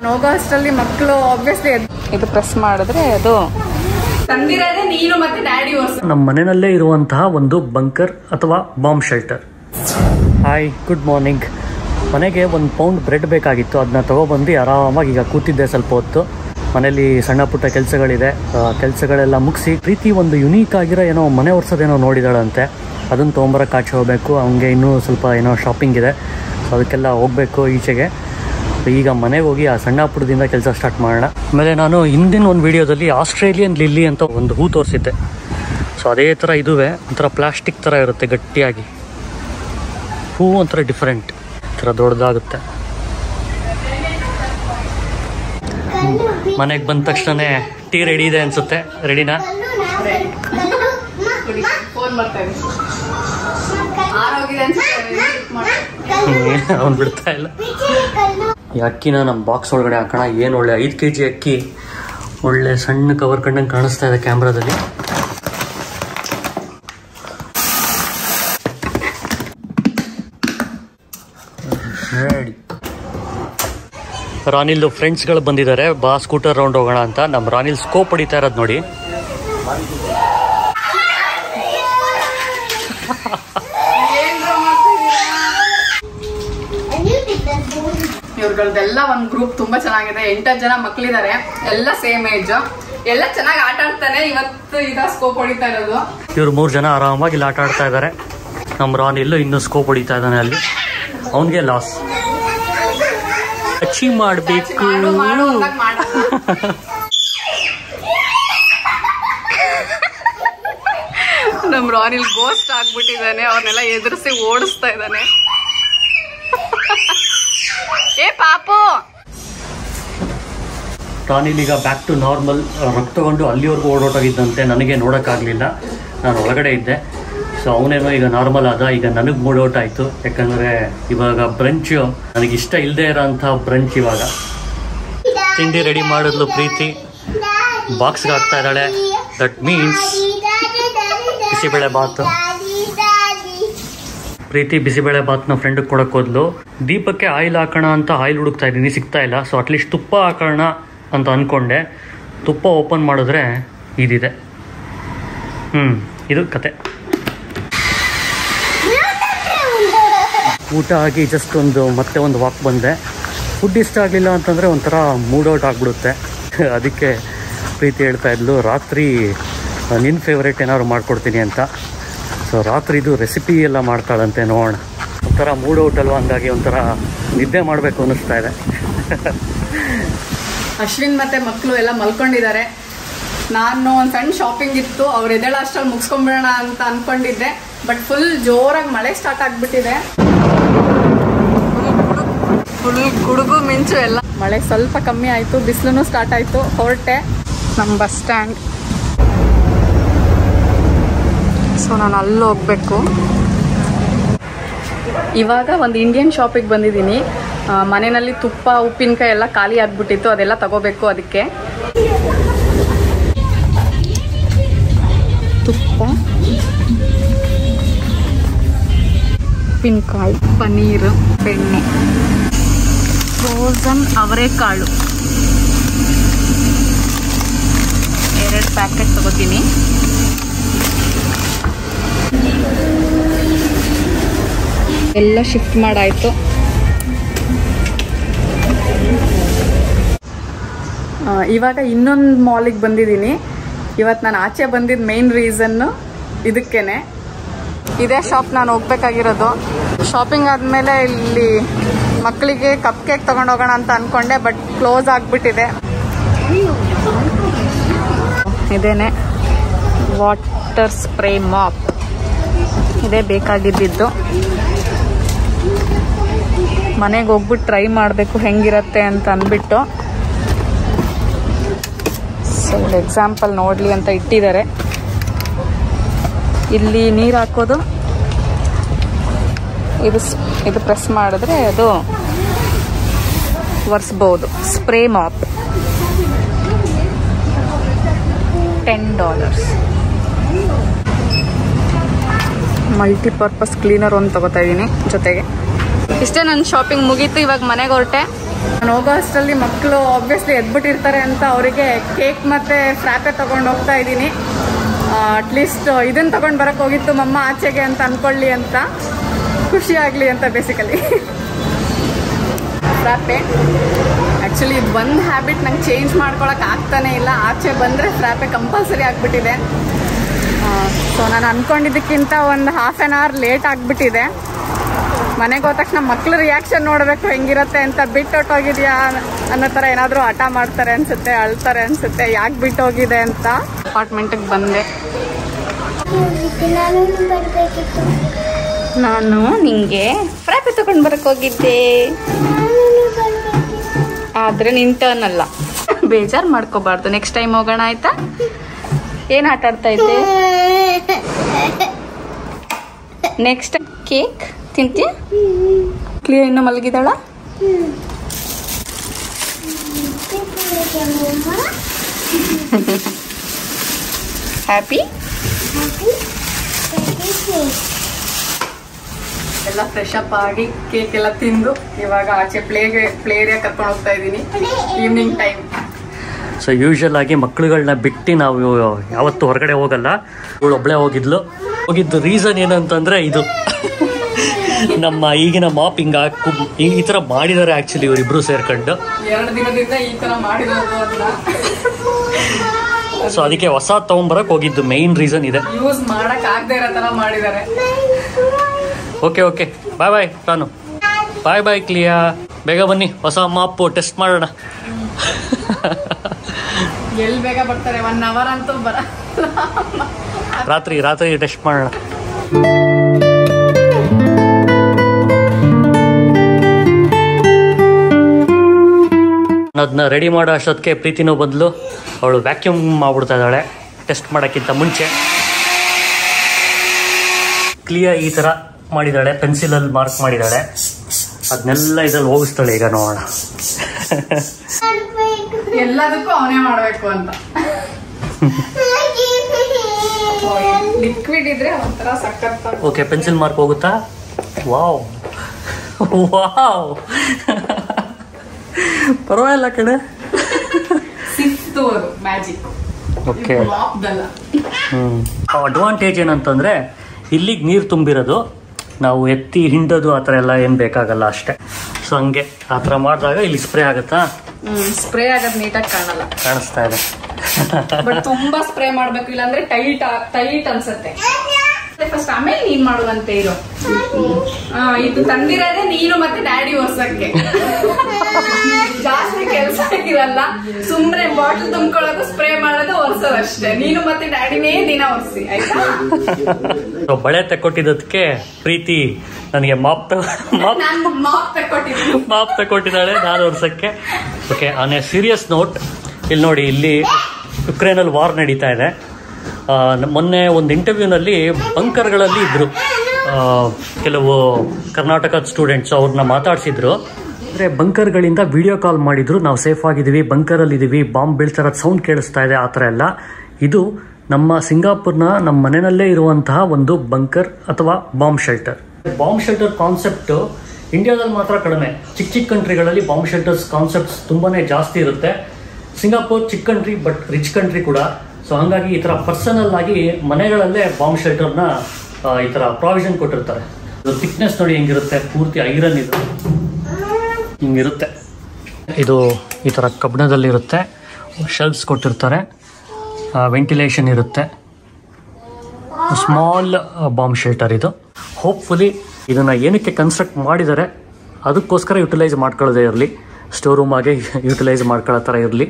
ಹೋಗೋ ಅಷ್ಟರಲ್ಲಿ ಮಕ್ಕಳು ಆಬ್ವಿಯಸ್ಲಿ ಇದು ಪ್ರೆಸ್ ಮಾಡಿದ್ರೆ ಅದು ತಂದಿರೋದೇ ನೀನು ಮತ್ತೆ ಡ್ಯಾಡಿ ಹೊಸ ನಮ್ಮ ಮನೆಯಲ್ಲೇ ಇರುವಂತಹ ಒಂದು ಬಂಕರ್ ಅಥವಾ bomb shelter hi good morning ಮನೆಗೆ ಒಂದು ಪೌಂಡ್ ಬ್ರೆಡ್ ಬೇಕಾಗಿತ್ತು ಅದನ್ನ ತೊಗೊಬಂದು ಆರಾಮಾಗಿ ಈಗ ಕೂತಿದ್ದೆ ಸ್ವಲ್ಪ ಹೊತ್ತು ಮನೇಲಿ ಸಣ್ಣ ಪುಟ್ಟ ಕೆಲಸಗಳಿದೆ ಕೆಲಸಗಳೆಲ್ಲ ಮುಗಿಸಿ ಪ್ರೀತಿ ಒಂದು ಯುನೀಕ್ ಆಗಿರೋ ಏನೋ ಮನೆ ಒರ್ಸೋದೇನೋ ನೋಡಿದಾಳಂತೆ ಅದನ್ನು ತೊಗೊಂಬರಕ್ಕೆ ಆಚೆ ಹೋಗಬೇಕು ಅವನಿಗೆ ಇನ್ನೂ ಸ್ವಲ್ಪ ಏನೋ ಶಾಪಿಂಗ್ ಇದೆ ಸೊ ಅದಕ್ಕೆಲ್ಲ ಹೋಗಬೇಕು ಈಚೆಗೆ ಈಗ ಮನೆಗೆ ಹೋಗಿ ಆ ಸಣ್ಣ ಪುಟ್ಟದಿಂದ ಕೆಲಸ ಸ್ಟಾರ್ಟ್ ಮಾಡೋಣ ಆಮೇಲೆ ನಾನು ಹಿಂದಿನ ಒಂದು ವಿಡಿಯೋದಲ್ಲಿ ಆಸ್ಟ್ರೇಲಿಯನ್ ಲಿಲ್ಲಿ ಅಂತ ಒಂದು ಹೂ ತೋರಿಸಿದ್ದೆ ಸೊ ಅದೇ ಥರ ಇದುವೆ ಒಂಥರ ಪ್ಲಾಸ್ಟಿಕ್ ಥರ ಇರುತ್ತೆ ಗಟ್ಟಿಯಾಗಿ ಹೂ ಒಂಥರ ಡಿಫ್ರೆಂಟ್ ಥರ ದೊಡ್ಡದಾಗುತ್ತೆ ಮನೆಗೆ ಬಂದ ತಕ್ಷಣನೇ ಟೀ ರೆಡಿ ಇದೆ ಅನ್ಸುತ್ತೆ ರೆಡಿನಾ ಫೋನ್ ಮಾಡ್ತಾ ಇದೆ ಆರೋಗ್ಯ ಅವ್ನು ಬಿಡ್ತಾ ಇಲ್ಲ ಈ ಅಕ್ಕಿನ ನಮ್ಮ ಬಾಕ್ಸ್ ಒಳಗಡೆ ಹಾಕೋಣ ಏನು ಒಳ್ಳೆ ಐದು ಕೆ ಜಿ ಅಕ್ಕಿ ಒಳ್ಳೆ ಸಣ್ಣ ಕವರ್ ಕಂಡಂಗೆ ಕಾಣಿಸ್ತಾ ಇದೆ ಕ್ಯಾಮ್ರಾದಲ್ಲಿ ರೆಡಿ ರಾನಿಲ್ದು ಫ್ರೆಂಡ್ಸ್ಗಳು ಬಂದಿದ್ದಾರೆ ಬಾ ಸ್ಕೂಟರ್ ರೌಂಡ್ ಹೋಗೋಣ ಅಂತ ನಮ್ಮ ರಾನಿಲ್ ಸ್ಕೋಪ್ ಹೊಡಿತಾ ಇರೋದು ನೋಡಿ ಇವ್ರಗಳ್ದೆಲ್ಲ ಒಂದ್ ಗ್ರೂಪ್ ತುಂಬಾ ಚೆನ್ನಾಗಿದೆ ಎಂಟತ್ತು ಜನ ಮಕ್ಳಿದಾರೆ ಎಲ್ಲ ಸೇಮ್ ಏಜ್ ಎಲ್ಲ ಚೆನ್ನಾಗಿ ಆಟ ಆಡ್ತಾನೆ ಇವತ್ತು ಈಗ ಸ್ಕೋಪ್ ಹೊಡಿತಾ ಇರೋದು ಇವ್ರು ಮೂರು ಜನ ಆರಾಮಾಗಿ ಇಲ್ಲಿ ಆಟ ಆಡ್ತಾ ಇದ್ದಾರೆ ನಮ್ಮ ರಾನಿಲ್ಲು ಇನ್ನೂ ಸ್ಕೋಪ್ ಹೊಡಿತಾ ಇದ್ದಾನೆ ಅಲ್ಲಿ ಅವನಿಗೆ ಲಾಸ್ ಅಚೀವ್ ಮಾಡಬೇಕು ಮಾಡು ಮಾಡು ಅಂದಾಗ ಮಾಡಲ್ಲ. ನಮ್ ರಾನಿಲ್ ಗೋಸ್ಟ್ ಆಗ್ಬಿಟ್ಟಿದ್ದಾನೆ ಅವ್ರನ್ನೆಲ್ಲ ಎದುರಿಸಿ ಓಡಿಸ್ತಾ ಇದ್ದಾನೆ ಏ ಪಾಪು ರಾನಿಲ್ ಈಗ ಬ್ಯಾಕ್ ಟು ನಾರ್ಮಲ್ ರೊಕ್ಕ ತಗೊಂಡು ಅಲ್ಲಿವರೆಗೂ ಓಡೋಟಾಗಿದ್ದಂತೆ ನನಗೆ ನೋಡೋಕ್ಕಾಗಲಿಲ್ಲ ನಾನು ಒಳಗಡೆ ಇದ್ದೆ ಸೊ ಅವನೇನೋ ಈಗ ನಾರ್ಮಲ್ ಆದ ಈಗ ನನಗೆ ಮೂಡೌಟ್ ಆಯಿತು ಯಾಕಂದರೆ ಇವಾಗ ಬ್ರಂಚು ನನಗೆ ಇಷ್ಟ ಇಲ್ಲದೆ ಇರೋಂಥ ಬ್ರಂಚ್ ಇವಾಗ ತಿಂಡಿ ರೆಡಿ ಮಾಡಿದ್ಲು ಪ್ರೀತಿ ಬಾಕ್ಸ್ಗೆ ಹಾಕ್ತಾ ಇದ್ದಾಳೆ ದಟ್ ಮೀನ್ಸ್ ಬಿಸಿಬೇಳೆ ಬಾತ್ ಪ್ರೀತಿ ಬಿಸಿಬೇಳೆ ಬಾತ್ನ ಫ್ರೆಂಡಿಗೆ ಕೊಡಕ್ಕೆ ಹೋದ್ಲು ದೀಪಕ್ಕೆ ಆಯಿಲ್ ಹಾಕೋಣ ಅಂತ ಆಯಿಲ್ ಹುಡುಕ್ತಾ ಇದ್ದೀನಿ ಸಿಗ್ತಾ ಇಲ್ಲ ಸೊ ಅಟ್ಲೀಸ್ಟ್ ತುಪ್ಪ ಹಾಕೋಣ ಅಂತ ಅಂದ್ಕೊಂಡೆ ತುಪ್ಪ ಓಪನ್ ಮಾಡಿದ್ರೆ ಇದಿದೆ ಹ್ಞೂ ಇದು ಕತೆ ಊಟ ಆಗಿ ಜಸ್ಟ್ ಒಂದು ಮತ್ತೆ ಒಂದು ವಾಕ್ ಬಂದೆ ಫುಡ್ ಇಷ್ಟ ಆಗಲಿಲ್ಲ ಅಂತಂದರೆ ಒಂಥರ ಮೂಡ್ ಔಟ್ ಆಗಿಬಿಡುತ್ತೆ ಅದಕ್ಕೆ ಪ್ರೀತಿ ಹೇಳ್ತಾ ಇದ್ಲು ರಾತ್ರಿ ನಿನ್ನ ಫೇವ್ರೇಟ್ ಏನಾದ್ರು ಮಾಡ್ಕೊಡ್ತೀನಿ ಅಂತ ಸೊ ರಾತ್ರಿದು ರೆಸಿಪಿ ಎಲ್ಲ ಮಾಡ್ತಾಳಂತೆ ನೋಡೋಣ ಒಂಥರ ಮೂಡ್ ಔಟ್ ಅಲ್ವಾ ಹಂಗಾಗಿ ಒಂಥರ ನಿದ್ದೆ ಮಾಡಬೇಕು ಅನ್ನಿಸ್ತಾ ಇದೆ ಅಶ್ವಿನ್ ಮತ್ತೆ ಮಕ್ಕಳು ಎಲ್ಲ ಮಲ್ಕೊಂಡಿದ್ದಾರೆ ನಾನು ಒಂದು ಸಣ್ಣ ಶಾಪಿಂಗ್ ಇತ್ತು ಅವ್ರ ಎದ್ದೇಳ ಅಷ್ಟ್ರಲ್ಲಿ ಮುಗಿಸ್ಕೊಂಡ್ಬಿಡೋಣ ಅಂತ ಅನ್ಕೊಂಡಿದ್ದೆ ಬಟ್ ಫುಲ್ ಜೋರಾಗಿ ಮಳೆ ಸ್ಟಾರ್ಟ್ ಆಗ್ಬಿಟ್ಟಿದೆ ಫುಲ್ ಗುಡುಗು ಮಿಂಚು ಎಲ್ಲ ಮಳೆ ಸ್ವಲ್ಪ ಕಮ್ಮಿ ಆಯಿತು ಬಿಸಿಲು ಸ್ಟಾರ್ಟ್ ಆಯಿತು ಹೊರಟೆ ನಮ್ಮ ಬಸ್ ಸ್ಟ್ಯಾಂಡ್ ಸೊ ನಾನು ಅಲ್ಲಿ ಹೋಗ್ಬೇಕು ಇವಾಗ ಒಂದು ಇಂಡಿಯನ್ ಶಾಪಿಗೆ ಬಂದಿದ್ದೀನಿ ಆ, ಮನೆಯಲ್ಲಿ ತುಪ್ಪ ಉಪ್ಪಿನಕಾಯಿ ಎಲ್ಲ ಖಾಲಿ ಆಗ್ಬಿಟ್ಟಿತ್ತು ಅದೆಲ್ಲ ತಗೋಬೇಕು ಅದಕ್ಕೆ ತುಪ್ಪ ಉಪ್ಪಿನಕಾಯಿ ಪನ್ನೀರು ಬೆಣ್ಣೆ ಫ್ರೋಸನ್ ಅವರೆಕಾಳು ಎರಡು ಪ್ಯಾಕೆಟ್ ತಗೋತೀನಿ ಎಲ್ಲ ಶಿಫ್ಟ್ ಮಾಡಾಯ್ತು ಆ, ಇವಾಗ ಇನ್ನೊಂದು ಮಾಲಿಗೆ ಬಂದಿದ್ದೀನಿ ಇವತ್ತು ನಾನು ಆಚೆ ಬಂದಿದ್ದ ಮೇನ್ ರೀಸನ್ನು ಇದಕ್ಕೇನೆ ಇದೇ ಶಾಪ್ ನಾನು ಹೋಗ್ಬೇಕಾಗಿರೋದು ಶಾಪಿಂಗ್ ಆದಮೇಲೆ ಇಲ್ಲಿ ಮಕ್ಕಳಿಗೆ ಕಪ್ ಕೇಕ್ ತೊಗೊಂಡೋಗೋಣ ಅಂತ ಅಂದ್ಕೊಂಡೆ ಬಟ್ ಕ್ಲೋಸ್ ಆಗಿಬಿಟ್ಟಿದೆ ಇದೇನೆ ವಾಟರ್ ಸ್ಪ್ರೇ ಮಾಪ್ ಇದೇ ಬೇಕಾಗಿದ್ದಿದ್ದು ಮನೆಗೆ ಹೋಗ್ಬಿಟ್ಟು ಟ್ರೈ ಮಾಡಬೇಕು ಹೆಂಗಿರತ್ತೆ ಅಂತ ಅಂದ್ಬಿಟ್ಟು ಸೊ ಎಕ್ಸಾಂಪಲ್ ನೋಡಲಿ ಅಂತ ಇಟ್ಟಿದ್ದಾರೆ ಇಲ್ಲಿ ನೀರು ಹಾಕೋದು ಇದು ಸ್- ಇದು ಪ್ರೆಸ್ ಮಾಡಿದ್ರೆ ಅದು ಒರೆಸ್ಬೋದು spray mop ten dollars multipurpose cleaner ಒಂದು ತಗೋತಾ ಇದ್ದೀನಿ ಜೊತೆಗೆ ಇಷ್ಟೇ ನನ್ನ ಶಾಪಿಂಗ್ ಮುಗೀತು ಇವಾಗ ಮನೆಗೆ ಹೊರಟೆ ನಾನು ಹೋಗೋ ಅಷ್ಟರಲ್ಲಿ ಮಕ್ಕಳು ಆಬ್ವಿಯಸ್ಲಿ ಎದ್ಬಿಟ್ಟಿರ್ತಾರೆ ಅಂತ ಅವರಿಗೆ ಕೇಕ್ ಮತ್ತು ಫ್ರಾಪೆ ತೊಗೊಂಡು ಹೋಗ್ತಾ ಇದ್ದೀನಿ ಅಟ್ಲೀಸ್ಟ್ ಇದನ್ನು ತೊಗೊಂಡು ಬರೋಕ್ಕೆ ಹೋಗಿತ್ತು ಮಮ್ಮ ಆಚೆಗೆ ಅಂತ ಅಂದ್ಕೊಳ್ಳಿ ಅಂತ ಖುಷಿ ಆಗಲಿ ಅಂತ ಬೇಸಿಕಲಿ ಫ್ರಾಪೆ ಆ್ಯಕ್ಚುಲಿ ಇದು ಒಂದು ಹ್ಯಾಬಿಟ್ ನಂಗೆ ಚೇಂಜ್ ಮಾಡ್ಕೊಳಕ್ಕೆ ಆಗ್ತಾನೇ ಇಲ್ಲ ಆಚೆ ಬಂದರೆ ಫ್ರಾಪೆ ಕಂಪಲ್ಸರಿ ಆಗಿಬಿಟ್ಟಿದೆ ಸೊ ನಾನು ಅಂದ್ಕೊಂಡಿದ್ದಕ್ಕಿಂತ ಒಂದು ಹಾಫ್ ಆ್ಯನ್ ಅವರ್ ಲೇಟ್ ಆಗಿಬಿಟ್ಟಿದೆ ಮನೆಗೆ ಹೋದ ತಕ್ಷಣ ಮಕ್ಳು ರಿಯಾಕ್ಷನ್ ನೋಡಬೇಕು ಹೆಂಗಿರುತ್ತೆ ಅಂತ ಬಿಟ್ಟೊಟ್ಟೋಗಿದ್ಯಾ ಅನ್ನೋ ಥರ ಏನಾದರೂ ಹಠ ಮಾಡ್ತಾರೆ ಅನ್ಸುತ್ತೆ ಅಳ್ತಾರೆ ಅನ್ಸುತ್ತೆ ಯಾಕೆ ಬಿಟ್ಟೋಗಿದೆ ಅಂತ ಅಪಾರ್ಟ್ಮೆಂಟಿಗೆ ಬಂದೆ ನಾನು ಬರ್ಬೇಕಿತ್ತು ನಾನು ನಿಂಗೆ ಫ್ರಾಪೆ ತಗೊಂಡು ಬರಕ್ಕೆ ಹೋಗಿದ್ದೆ ನಾನು ಬರ್ಬೇಕಿತ್ತು ಆದರೆ ನಿನ್ ಟರ್ನ್ ಅಲ್ಲ ಬೇಜಾರು ಮಾಡ್ಕೋಬಾರ್ದು ನೆಕ್ಸ್ಟ್ ಟೈಮ್ ಹೋಗೋಣ ಆಯ್ತಾ ಏನು ಆಟ ಆಡ್ತಾ ಇದ್ದೆ ನೆಕ್ಸ್ಟ್ ಕೇಕ್ ತಿಂತೀಯ ಕ್ಲಿಯರ್ ಇನ್ನು ಮಲಗಿದಾಳ ಹ್ಯಾಪಿ ಎಲ್ಲ ಫ್ರೆಶ್ ಅಪ್ ಆಗಿ ಕೇಕ್ ಎಲ್ಲ ತಿಂದು ಇವಾಗ ಆಚೆ ಪ್ಲೇಗೆ ಪ್ಲೇ ಏರಿಯಾ ಕರ್ಕೊಂಡು ಹೋಗ್ತಾ ಇದ್ದೀನಿ ಈವ್ನಿಂಗ್ ಟೈಮ್ ಸೊ ಯೂಶಲ್ ಆಗಿ ಮಕ್ಳುಗಳನ್ನ ಬಿಟ್ಟು ನಾವು ಯಾವತ್ತೂ ಹೊರಗಡೆ ಹೋಗಲ್ಲ ಇವಳು ಒಬ್ಳೆ ಹೋಗಿದ್ಲು ಹೋಗಿದ್ದು ರೀಸನ್ ಏನಂತಂದ್ರೆ ಇದು ನಮ್ಮ ಈಗಿನ ಮಾಪ್ ಹಿಂಗ ಈ ಈ ಥರ ಮಾಡಿದ್ದಾರೆ ಆ್ಯಕ್ಚುಲಿ ಇವರಿಬ್ರು ಸೇರ್ಕೊಂಡು ಎರಡು ದಿನದಿಂದ ಈ ತರ ಮಾಡಿರೋದು ಅದನ್ನ ಸೊ ಅದಕ್ಕೆ ಹೊಸ ತೊಗೊಂಬರಕ್ಕೆ ಹೋಗಿದ್ದು ಮೇಯ್ನ್ ರೀಸನ್ ಇದೆ ಯೂಸ್ ಮಾಡಕ್ ಆಗದೆ ಇರೋ ತರ ಮಾಡಿದ್ದಾರೆ ಓಕೆ ಓಕೆ ಬಾಯ್ ಬಾಯ್ ನಾನು ಬಾಯ್ ಬಾಯ್ ಕ್ಲಿಯಾ ಬೇಗ ಬನ್ನಿ ಹೊಸ ಮಾಪು ಟೆಸ್ಟ್ ಮಾಡೋಣ ಎಲ್ಲಿ ಬೇಗ ಬರ್ತಾರೆ ಒನ್ ಅವರ್ ಅಂತೂ ಬರ ರಾತ್ರಿ ರಾತ್ರಿ ಟೆಸ್ಟ್ ಮಾಡೋಣ ಅದನ್ನ ರೆಡಿ ಮಾಡೋ ಅಷ್ಟೊತ್ತಿಗೆ ಪ್ರೀತಿನೂ ಬಂದ್ಲು ಅವಳು ವ್ಯಾಕ್ಯೂಮ್ ಮಾಡ್ಬಿಡ್ತಾ ಇದ್ದಾಳೆ ಟೆಸ್ಟ್ ಮಾಡೋಕ್ಕಿಂತ ಮುಂಚೆ ಕ್ಲಿಯರ್ ಈ ಥರ ಮಾಡಿದ್ದಾಳೆ ಪೆನ್ಸಿಲಲ್ಲಿ ಮಾರ್ಕ್ ಮಾಡಿದ್ದಾಳೆ ಅದನ್ನೆಲ್ಲ ಇದ್ರಲ್ಲಿ ಹೋಗಿಸ್ತಾಳೆ ಈಗ ನೋಡೋಣ ಎಲ್ಲದಕ್ಕೂ ಅವನೇ ಮಾಡ್ಬೇಕು ಅಂತ ಲಿಕ್ವಿಡ್ ಇದ್ರೆ ಒಂಥರ ಸಖತ್ ಓಕೆ ಪೆನ್ಸಿಲ್ ಮಾರ್ಕ್ ಹೋಗುತ್ತಾ ವಾವ್ ವಾವ್ ಪರವಾಗಿಲ್ಲ ಕಡೆ ಸಿಕ್ಸ್ತು ಅದು ಮ್ಯಾಜಿಕ್ ಓಕೆ ಲಾಕ್ದಲ್ಲ ಹ್ಮ್ ಅಡ್ವಾಂಟೇಜ್ ಏನಂತಂದ್ರೆ ಇಲ್ಲಿಗೆ ನೀರು ತುಂಬಿರೋದು ನಾವು ಎತ್ತಿ ಹಿಂಡೋದು ಆ ಥರ ಎಲ್ಲ ಏನು ಬೇಕಾಗಲ್ಲ ಅಷ್ಟೇ ಸೊ ಹಂಗೆ ಆ ಥರ ಮಾಡಿದಾಗ ಇಲ್ಲಿ ಸ್ಪ್ರೇ ಆಗುತ್ತಾ ಹ್ಮ್ ಸ್ಪ್ರೇ ಆಗೋದ್ ನೀಟಾಗಿ ಕಾಣಲ್ಲ ಕಾಣಿಸ್ತಾ ಇದೆ ಬಟ್ ತುಂಬಾ ಸ್ಪ್ರೇ ಮಾಡ್ಬೇಕು ಇಲ್ಲಾಂದ್ರೆ ಟೈಟ್ ಟೈಟ್ ಅನ್ಸತ್ತೆ ಫಸ್ಟ್ ಆಮೇಲೆ ನೀನ್ ಮಾಡುವಂತೆ ಇರೋ ಆ, ಇದು ತಂದಿರೋದೇ ನೀನು ಮತ್ತೆ ಡ್ಯಾಡಿ ಒರ್ಸಕ್ಕೆ ಜಾಸ್ತಿ ಕೆಲಸ ಇರಲ್ಲ ಸುಮ್ನೆ ಬಾಟಲ್ ತುಂಬ್ಕೊಳ್ಳೋದು ಸ್ಪ್ರೇ ಮಾಡೋದು ಒರ್ಸೋದು ಅಷ್ಟೇ ನೀನು ಮತ್ತೆ ಡ್ಯಾಡಿನೇ ದಿನ ಒರ್ಸಿ ಆಯ್ತಾ ಸೊ ಬಳೆ ತಕ್ಕೊಟ್ಟಿದ್ದಕ್ಕೆ ಪ್ರೀತಿ ನನಗೆ ಮಾಪ್ ತ ಮಾಪ್ ನಾನು ಮಾಪ್ ತಕ್ಕೊಟ್ಟಿದ್ದೀನಿ ಮಾಪ್ ತಗೊಟ್ಟಿದ್ದಾಳೆ ನಾನು ವರ್ಷಕ್ಕೆ okay on a serious note ಇಲ್ಲಿ ನೋಡಿ ಇಲ್ಲಿ ಯುಕ್ರೇನಲ್ಲಿ ವಾರ್ ನಡೀತಾ ಇದೆ ಆ, ನ- ಮೊನ್ನೆ ಒಂದು ಇಂಟರ್ವ್ಯೂನಲ್ಲಿ ಬಂಕರ್ಗಳಲ್ಲಿ ಇದ್ರು ಆ, ಕೆಲವು ಕರ್ನಾಟಕದ ಸ್ಟೂಡೆಂಟ್ಸ್ ಅವ್ರನ್ನ ಮಾತಾಡ್ಸಿದ್ರು ಅಂದರೆ ಬಂಕರ್ಗಳಿಂದ ವಿಡಿಯೋ ಕಾಲ್ ಮಾಡಿದ್ರು ನಾವು ಸೇಫ್ ಆಗಿದ್ದೀವಿ ಬಂಕರಲ್ಲಿ ಇದ್ದೀವಿ ಬಾಂಬ್ ಬೀಳ್ತಾರದ ಸೌಂಡ್ ಕೇಳಿಸ್ತಾ ಇದೆ ಆ ಥರ ಎಲ್ಲ ಇದು ನಮ್ಮ ಸಿಂಗಾಪುರ್ನ ನಮ್ಮ ಮನೆಯಲ್ಲೇ ಇರುವಂತಹ ಒಂದು ಬಂಕರ್ ಅಥವಾ bomb shelter bomb shelter concept ಇಂಡಿಯಾದಲ್ಲಿ ಮಾತ್ರ ಕಡಿಮೆ ಚಿಕ್ಕ ಚಿಕ್ಕ ಕಂಟ್ರಿಗಳಲ್ಲಿ ಬಾಂಬ್ ಶೆಲ್ಟರ್ಸ್ ಕಾನ್ಸೆಪ್ಟ್ಸ್ ತುಂಬಾನೇ ಜಾಸ್ತಿ ಇರುತ್ತೆ ಸಿಂಗಾಪುರ್ ಚಿಕ್ಕ ಕಂಟ್ರಿ ಬಟ್ ರಿಚ್ ಕಂಟ್ರಿ ಕೂಡ ಸೊ ಹಂಗಾಗಿ ಈ ಥರ ಪರ್ಸನಲ್ ಆಗಿ ಮನೆಗಳಲ್ಲೇ ಬಾಂಬ್ ಶೆಲ್ಟರ್ನ ಈ ಥರ ಪ್ರಾವಿಷನ್ ಕೊಟ್ಟಿರ್ತಾರೆ ಇದು ಥಿಕ್ನೆಸ್ ನೋಡಿ ಹೆಂಗಿರುತ್ತೆ ಪೂರ್ತಿ ಐರನ್ ಇದು ಹಿಂಗಿರುತ್ತೆ ಇದು ಈ ಥರ ಕಬ್ಬಿಣದಲ್ಲಿರುತ್ತೆ ಶೆಲ್ಫ್ಸ್ ಕೊಟ್ಟಿರ್ತಾರೆ ವೆಂಟಿಲೇಷನ್ ಇರುತ್ತೆ ಸ್ಮಾಲ್ ಬಾಂಬ್ ಶೆಲ್ಟರ್ ಇದು ಹೋಪ್ಫುಲಿ ಇದನ್ನು ಏನಕ್ಕೆ ಕನ್ಸ್ಟ್ರಕ್ಟ್ ಮಾಡಿದ್ದಾರೆ ಅದಕ್ಕೋಸ್ಕರ ಯುಟಿಲೈಸ್ ಮಾಡ್ಕೊಳ್ಳೋದೇ ಇರಲಿ ಸ್ಟೋರ್ ರೂಮ್ ಆಗಿ ಯುಟಿಲೈಸ್ ಮಾಡ್ಕೊಳ್ಳೋ ಥರ ಇರಲಿ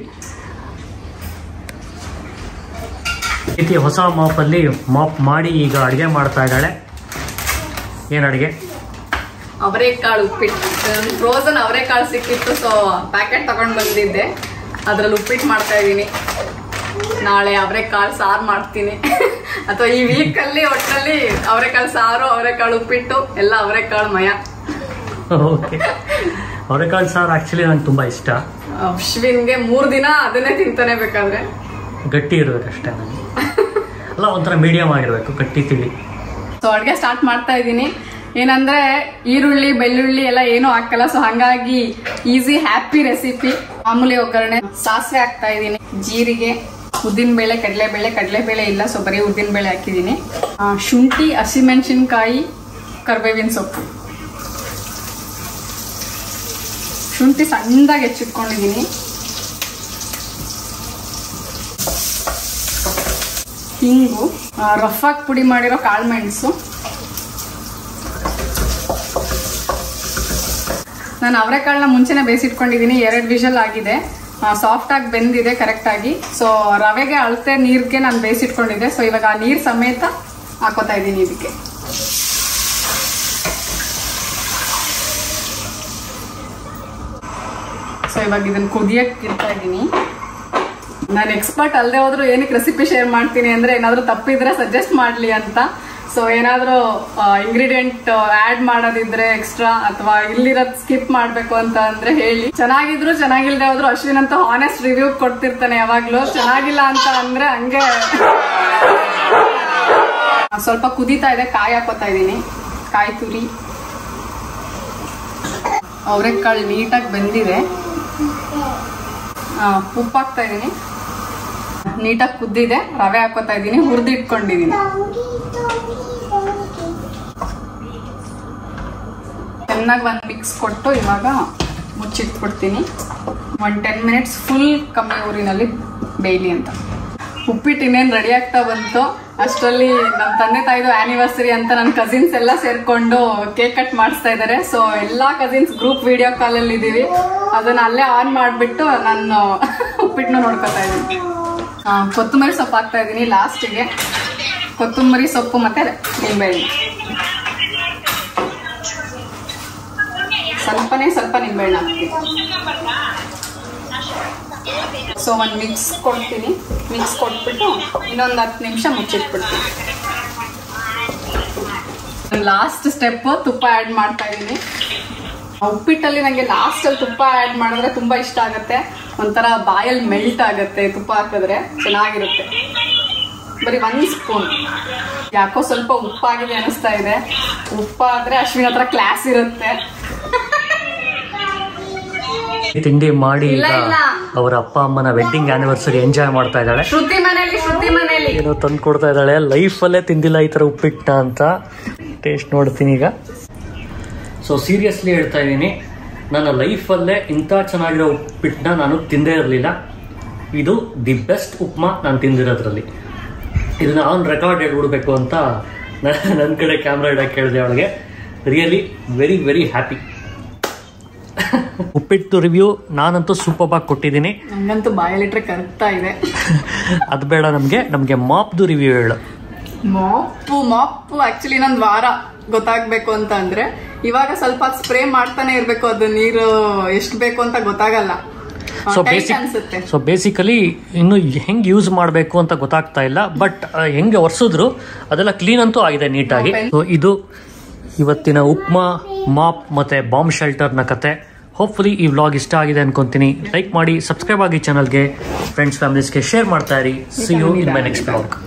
ರೀತಿ ಹೊಸ ಮಾಪಲ್ಲಿ ಮಾಪ್ ಮಾಡಿ ಈಗ ಅಡುಗೆ ಮಾಡ್ತಾ ಇದ್ದಾಳೆ ಏನು ಅಡುಗೆ ಅವರೆಕಾಳು ಉಪ್ಪಿಟ್ಟು ಫ್ರೋಸನ್ ಅವರೆಕಾಳು ಸಿಕ್ಕಿತ್ತು ಸೊ ಪ್ಯಾಕೆಟ್ ತಗೊಂಡ್ ಬಂದಿದ್ದೆ ಅದ್ರಲ್ಲಿ ಉಪ್ಪಿಟ್ಟು ಮಾಡ್ತಾ ಇದ್ದೀನಿ ನಾಳೆ ಅವರೆಕಾಳು ಸಾರು ಮಾಡ್ತೀನಿ ಅಥವಾ ಈ ವೀಕಲ್ಲಿ ಒಟ್ಟಲ್ಲಿ ಅವರೆಕಾಳು ಸಾರು ಅವರೆಕಾಳು ಉಪ್ಪಿಟ್ಟು ಎಲ್ಲ ಅವರೆಕಾಳು ಮಯ ಓಕೆ ಅವರೆಕಾಳು ಸಾರು ಆ್ಯಕ್ಚುಲಿ ನಂಗೆ ತುಂಬ ಇಷ್ಟ ಅಶ್ವಿನ್ಗೆ ಮೂರ್ ದಿನ ಅದನ್ನೇ ತಿಂತಾನೆ ಬೇಕಾದ್ರೆ ಗಟ್ಟಿ ಇರಬೇಕಷ್ಟೇ ನನಗೆ ಅಲ್ಲ ಒಂಥರ ಮೀಡಿಯಮ್ ಆಗಿರಬೇಕು ಗಟ್ಟಿ ತಿಳಿ ಸೊ ಅಡುಗೆ ಸ್ಟಾರ್ಟ್ ಮಾಡ್ತಾ ಇದ್ದೀನಿ ಏನಂದ್ರೆ ಈರುಳ್ಳಿ ಬೆಳ್ಳುಳ್ಳಿ ಎಲ್ಲ ಏನೂ ಹಾಕಲ್ಲ ಸೊ ಹಂಗಾಗಿ ಈಸಿ ಹ್ಯಾಪಿ ರೆಸಿಪಿ ಮಾಮೂಲಿ ಒಗ್ಗರಣೆ ಸಾಸಿವೆ ಹಾಕ್ತಾ ಇದೀನಿ ಜೀರಿಗೆ ಉದ್ದಿನಬೇಳೆ ಕಡಲೆಬೇಳೆ ಕಡಲೆಬೇಳೆ ಇಲ್ಲ ಸೊ ಬರೀ ಉದ್ದಿನಬೇಳೆ ಹಾಕಿದೀನಿ ಆ, ಶುಂಠಿ ಹಸಿಮೆಣಸಿನ್ಕಾಯಿ ಕರ್ಬೇವಿನ ಸೊಪ್ಪು ಶುಂಠಿ ಸಣ್ಣದಾಗಿ ಹೆಚ್ಚಿಟ್ಕೊಂಡಿದೀನಿ ಹಿಂಗು ರಫ್ ಆಗಿ ಪುಡಿ ಮಾಡಿರೋ ಕಾಳುಮೆಣಸು ನಾನು ಅವರೆಕಾಳನ್ನ ಮುಂಚೆನೆ ಬೇಯಿಸಿಟ್ಕೊಂಡಿದ್ದೀನಿ ಎರಡು ವಿಷಲ್ ಆಗಿದೆ ಸಾಫ್ಟ್ ಆಗಿ ಬೆಂದಿದೆ ಕರೆಕ್ಟ್ ಆಗಿ ಸೊ ರವೆಗೆ ಅಳತೆ ನೀರ್ಗೆ ನಾನು ಬೇಯಿಸಿಟ್ಕೊಂಡಿದ್ದೆ ಸೊ ಇವಾಗ ಆ ನೀರ್ ಸಮೇತ ಹಾಕೋತಾ ಇದ್ದೀನಿ ಇದಕ್ಕೆ ಸೊ ಇವಾಗ ಇದನ್ನ ಕುದಿಯಕ್ಕೆ ಇಡ್ತಾ ಇದ್ದೀನಿ ನಾನು ಎಕ್ಸ್ಪರ್ಟ್ ಅಲ್ಲದೆ ಹೋದ್ರು ಏನಕ್ಕೆ ರೆಸಿಪಿ ಶೇರ್ ಮಾಡ್ತೀನಿ ಅಂದ್ರೆ ಏನಾದ್ರೂ ತಪ್ಪಿದ್ರೆ ಸಜೆಸ್ಟ್ ಮಾಡ್ಲಿ ಅಂತ ಸೊ ಏನಾದ್ರೂ ಇಂಗ್ರೀಡಿಯೆಂಟ್ ಆಡ್ ಮಾಡೋದಿದ್ರೆ ಎಕ್ಸ್ಟ್ರಾ ಅಥವಾ ಇಲ್ಲಿರೋದ್ ಸ್ಕಿಪ್ ಮಾಡ್ಬೇಕು ಅಂತ ಅಂದ್ರೆ ಹೇಳಿ ಚೆನ್ನಾಗಿದ್ರು ಚೆನ್ನಾಗಿಲ್ದೆ ಹೋದ್ರು ಅಶ್ವಿನ್ ಅಂತ ಹಾನೆಸ್ಟ್ ರಿವ್ಯೂ ಕೊಡ್ತಿರ್ತಾನೆ ಯಾವಾಗ್ಲೂ ಚೆನ್ನಾಗಿಲ್ಲ ಅಂತ ಅಂದ್ರೆ ಹಂಗೆ ಸ್ವಲ್ಪ ಕುದೀತಾ ಇದೆ ಕಾಯಿ ಹಾಕೋತಾ ಇದೀನಿ ಕಾಯಿ ತುರಿ ಅವರೆಕಾಳು ನೀಟಾಗಿ ಬೆಂದಿದೆ ಆ, ಉಪ್ಪು ಹಾಕ್ತಾ ಇದೀನಿ ನೀಟಾಗಿ ಕುದ್ದಿದೆ ರವೆ ಹಾಕೋತಾ ಇದೀನಿ ಹುರಿದಿಟ್ಕೊಂಡಿದೀನಿ ಚೆನ್ನಾಗಿ ಒಂದು ಮಿಕ್ಸ್ ಕೊಟ್ಟು ಇವಾಗ ಮುಚ್ಚಿಟ್ಬಿಡ್ತೀನಿ ಒಂದು ಟೆನ್ ಮಿನಿಟ್ಸ್ ಫುಲ್ ಕಮ್ಮಿ ಊರಿನಲ್ಲಿ ಬೇಯಲಿ ಅಂತ ಉಪ್ಪಿಟ್ಟು ಇನ್ನೇನು ರೆಡಿ ಆಗ್ತಾ ಬಂತು ಅಷ್ಟರಲ್ಲಿ ನಮ್ಮ ತಂದೆ ತಾಯಿದು ಆನಿವರ್ಸರಿ ಅಂತ ನನ್ನ ಕಸಿನ್ಸ್ ಎಲ್ಲ ಸೇರ್ಕೊಂಡು ಕೇಕ್ ಕಟ್ ಮಾಡಿಸ್ತಾ ಇದ್ದಾರೆ ಸೊ ಎಲ್ಲಾ ಕಸಿನ್ಸ್ ಗ್ರೂಪ್ ವಿಡಿಯೋ ಕಾಲಲ್ಲಿ ಇದೀವಿ ಅದನ್ನ ಅಲ್ಲೇ ಆನ್ ಮಾಡಿಬಿಟ್ಟು ನಾನು ಉಪ್ಪಿಟ್ಟನ್ನು ನೋಡ್ಕೊತಾ ಇದ್ದೀನಿ ಆ, ಕೊತ್ತಂಬರಿ ಸೊಪ್ಪು ಹಾಕ್ತಾ ಇದ್ದೀನಿ ಲಾಸ್ಟಿಗೆ ಕೊತ್ತಂಬರಿ ಸೊಪ್ಪು ಮತ್ತೆ ನಿಂಬೆಹಣ್ಣು ಸ್ವಲ್ಪನೇ ಸ್ವಲ್ಪ ನಿಂಬೆಹಣ್ಣು ಹಾಕ್ತೀನಿ ಸೊ ಒಂದು ಮಿಕ್ಸ್ ಕೊಡ್ತೀನಿ ಮಿಕ್ಸ್ ಕೊಟ್ಬಿಟ್ಟು ಇನ್ನೊಂದು ಹತ್ತು ನಿಮಿಷ ಮುಚ್ಚಿಟ್ಬಿಡ್ತೀನಿ ಲಾಸ್ಟ್ ಸ್ಟೆಪ್ ತುಪ್ಪ ಆ್ಯಡ್ ಮಾಡ್ತಾ ಇದ್ದೀನಿ ಉಪ್ಪಿಟ್ಟಲ್ಲಿ ನನಗೆ ಲಾಸ್ಟಲ್ಲಿ ತುಪ್ಪ ಆ್ಯಡ್ ಮಾಡಿದ್ರೆ ತುಂಬಾ ಇಷ್ಟ ಆಗುತ್ತೆ ಒಂಥರ ಬಾಯಲ್ಲಿ ಮೆಲ್ಟ್ ಆಗುತ್ತೆ ತುಪ್ಪ ಹಾಕಿದ್ರೆ ಚೆನ್ನಾಗಿರುತ್ತೆ ಬರೀ ಒಂದು ಸ್ಪೂನ್ ಯಾಕೋ ಸ್ವಲ್ಪ ಉಪ್ಪಾಗಿದೆ ಅನಿಸ್ತಾ ಇದೆ ಉಪ್ಪಾದ್ರೆ ಅಶ್ವಿನ್ ಹತ್ರ ಕ್ಲಾಸ್ ಇರುತ್ತೆ ತಿಂಡಿ ಮಾಡಿ ಇಲ್ಲ, ಈಗ ಇಲ್ಲ. ಅವರ ಅಪ್ಪ ಅಮ್ಮನ ವೆಡ್ಡಿಂಗ್ ಆನಿವರ್ಸರಿ ಎಂಜಾಯ್ ಮಾಡ್ತಾ ಇದ್ದಾಳೆ ಶ್ರುತಿ ಮನೇಲಿ ಶ್ರುತಿ ಮನೇಲಿ ಏನೋ ತಂದು ಕೊಡ್ತಾ ಇದ್ದಾಳೆ ಲೈಫಲ್ಲೇ ತಿಂದಿಲ್ಲ ಈ ಥರ ಉಪ್ಪಿಟ್ಟ ಅಂತ ಟೇಸ್ಟ್ ನೋಡ್ತೀನಿ ಈಗ ಸೊ ಸೀರಿಯಸ್ಲಿ ಹೇಳ್ತಾ ಇದ್ದೀನಿ ನನ್ನ ಲೈಫಲ್ಲೇ ಇಂಥ ಚೆನ್ನಾಗಿರೋ ಉಪ್ಪಿಟ್ಟನ್ನ ನಾನು ತಿಂದೇ ಇರಲಿಲ್ಲ ಇದು ದಿ ಬೆಸ್ಟ್ ಉಪ್ಮಾ ನಾನು ತಿಂದಿರೋದ್ರಲ್ಲಿ ಇದನ್ನ ಆನ್ ರೆಕಾರ್ಡ್ ಹೇಳ್ಬಿಡ್ಬೇಕು ಅಂತ ನನ್ನ ಕಡೆ ಕ್ಯಾಮ್ರಾ ಇಡಕ್ಕೆ ಕೇಳಿದೆ ಅವಳಿಗೆ really very very happy uppittu review ನಾನಂತೂ ಸೂಪರ್ ಆಗಿ ಕೊಟ್ಟಿದ್ದೀನಿ ನಂಗಂತೂ ಬಾಯಲ್ಲಿಟ್ರೆ ಕರ್ಗ್ತಾ ಇದೆ ಅದು ಬೇಡ ನಮಗೆ ನಮಗೆ ಮಾಪ್ದು ರಿವ್ಯೂ ಹೇಳು ಮಾಪು ಮಾಪು ಆಕ್ಚುಲಿ ಇನ್ನೊಂದು ವಾರ ಗೊತ್ತಾಗ್ಬೇಕು ಅಂತ ಅಂದ್ರೆ ಇವಾಗ ಸ್ವಲ್ಪ ಸ್ಪ್ರೇ ಮಾಡ್ತಾನೆ ಇರ್ಬೇಕು ಅದು ನೀರು ಎಷ್ಟು ಬೇಕು ಅಂತ ಗೊತ್ತಾಗಲ್ಲ ಸೊ Tight ಬೇಸಿಕ್ ಅನ್ಸುತ್ತೆ ಸೊ ಬೇಸಿಕಲಿ ಇನ್ನು ಹೆಂಗೆ ಯೂಸ್ ಮಾಡಬೇಕು ಅಂತ ಗೊತ್ತಾಗ್ತಾ ಇಲ್ಲ ಬಟ್ ಹೆಂಗೆ ಒರೆಸಿದ್ರು ಅದೆಲ್ಲ ಕ್ಲೀನ್ ಅಂತೂ ಆಗಿದೆ ನೀಟಾಗಿ Okay. ಸೊ ಇದು ಇವತ್ತಿನ ಉಪ್ಮಾ ಮಾಪ್ ಮತ್ತೆ ಬಾಂಬ್ ಶೆಲ್ಟರ್ನ ಕತೆ ಹೋಪ್ಫುಲಿ ಈ ವ್ಲಾಗ್ ಇಷ್ಟ ಆಗಿದೆ ಅನ್ಕೊಂತೀನಿ ಲೈಕ್ ಮಾಡಿ ಸಬ್ಸ್ಕ್ರೈಬ್ ಆಗಿ ಚಾನಲ್ಗೆ ಫ್ರೆಂಡ್ಸ್ ಫ್ಯಾಮಿಲೀಸ್ಗೆ ಶೇರ್ ಮಾಡ್ತಾ ಇರಿ see you in my next blog